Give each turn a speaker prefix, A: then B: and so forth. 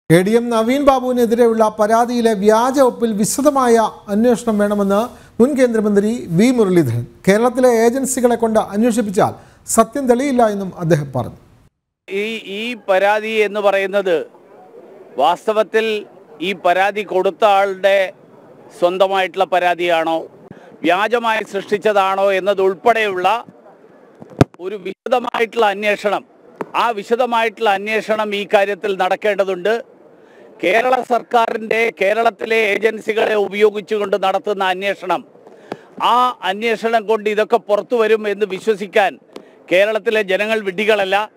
A: A D M Naveen ബാബുവിനെതിരെയുള്ള പരാതിയിലെ വ്യാജ ഒപ്പിൽ വിശദമായ അന്വേഷണം വേണമെന്ന് മുൻ കേന്ദ്രമന്ത്രി വി മുരളീധരൻ കേരളത്തിലെ ഏജൻസികളെ കൊണ്ട് അന്വേഷിപ്പിച്ചാൽ സത്യം തെളിയില്ല എന്നും അദ്ദേഹം പറഞ്ഞു
B: ഈ ഈ പരാതി എന്ന് പറയുന്നത് വാസ്തവത്തിൽ ഈ പരാതി കൊടുത്ത ആളുടെ സ്വന്തമായിട്ടുള്ള പരാതിയാണോ വ്യാജമായി സൃഷ്ടിച്ചതാണോ എന്നതുൾപ്പെടെയുള്ള ഒരു വിശദമായിട്ടുള്ള അന്വേഷണം ആ വിശദമായിട്ടുള്ള അന്വേഷണം ഈ കാര്യത്തിൽ നടക്കേണ്ടതുണ്ട് കേരള സർക്കാരിൻ്റെ കേരളത്തിലെ ഏജൻസികളെ ഉപയോഗിച്ചുകൊണ്ട് നടത്തുന്ന അന്വേഷണം ആ അന്വേഷണം കൊണ്ട് ഇതൊക്കെ പുറത്തു വരും എന്ന് വിശ്വസിക്കാൻ കേരളത്തിലെ ജനങ്ങൾ വിഡ്ഢികളല്ല